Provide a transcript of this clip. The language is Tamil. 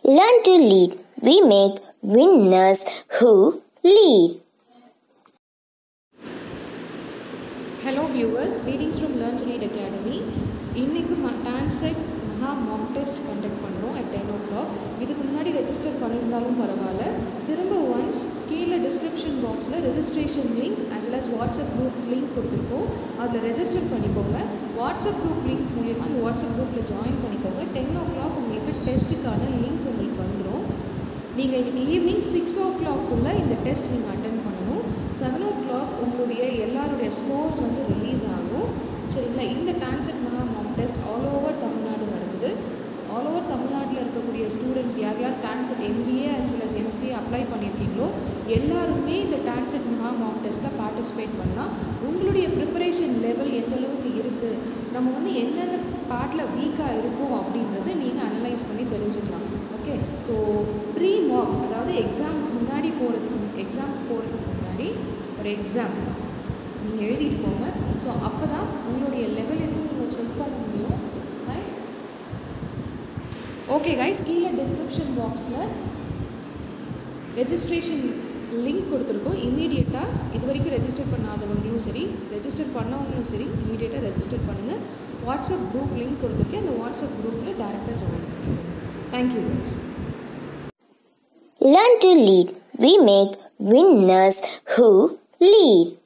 Learn to lead. We make winners who lead. Hello viewers greetings from Learn to Lead Academy இன்றைக்கு ம டான்செட் மகா மாக் டெஸ்ட் கண்டக்ட் பண்ணுறோம் அட் டென் ஓ கிளாக் இதுக்கு முன்னாடி ரெஜிஸ்டர் பண்ணியிருந்தாலும் பரவாயில்ல திரும்ப ஒன்ஸ் கீழே டிஸ்கிரிப்ஷன் பாக்ஸில் registration link as well as WhatsApp group link கொடுத்துருக்கோம் அதில் ரெஜிஸ்டர் பண்ணிக்கோங்க வாட்ஸ்அப் குரூப் லிங்க் மூலியமாக அந்த வாட்ஸ்அப் குரூப்பில் ஜாயின் பண்ணிக்கோங்க டென் ஓ கிளாக் உங்களுக்கு டெஸ்ட்டுக்கான லிங்க் உங்களுக்கு வந்துடும் நீங்கள் இன்றைக்கி ஈவினிங் சிக்ஸ் ஓ கிளாக்குள்ளே இந்த டெஸ்ட் நீங்கள் அட்டன் பண்ணணும் செவன் ஓ கிளாக் உங்களுடைய எல்லாருடைய ஸ்கோர்ஸ் வந்து ரிலீஸ் ஆகும் சரிங்களா இந்த டான்செட் மகா mock test all over Tamil Nadu நடக்குது ஆல் ஓவர் தமிழ்நாட்டில் இருக்கக்கூடிய ஸ்டூடெண்ட்ஸ் யார் யார் TANCET MBA as well as MCA apply பண்ணியிருக்கீங்களோ எல்லாருமே இந்த டான்செட் மகா மாக் டெஸ்ட்டில் பார்ட்டிசிபேட் பண்ணலாம் உங்களுடைய ப்ரிப்பரேஷன் லெவல் எந்த அளவுக்கு இருக்குது நம்ம வந்து என்னென்ன பார்ட்டில் வீக்காக இருக்கோம் அப்படின்றது நீங்கள் அனலைஸ் பண்ணி தெரிஞ்சுக்கலாம் ஓகே ஸோ ப்ரீ மாக் அதாவது எக்ஸாம் முன்னாடி போகிறதுக்கு எக்ஸாமுக்கு போகிறதுக்கு முன்னாடி ஒரு எக்ஸாம் நீங்கள் எழுதிட்டு போங்க ஸோ அப்போ தான் உங்களுடைய லெவல் என்ன நீங்கள் செக் பண்ண முடியும் ரைட் ஓகே கைஸ் கீழே டிஸ்கிரிப்ஷன் பாக்ஸில் ரெஜிஸ்ட்ரேஷன் லிங்க் கொடுத்துருக்கோம் இமீடியட்டாக இது வரைக்கும் ரெஜிஸ்டர் பண்ணாதவங்களும் சரி ரெஜிஸ்டர் பண்ணவங்களும் சரி இமீடியட்டாக ரெஜிஸ்டர் பண்ணுங்கள் வாட்ஸ்அப் குரூப் லிங்க் கொடுத்துருக்கேன் அந்த வாட்ஸ்அப் குரூப்பில் டேரெக்டாக ஜாயின் பண்ணிக்கோங்க thank you guys Learn to lead. We make winners who lead.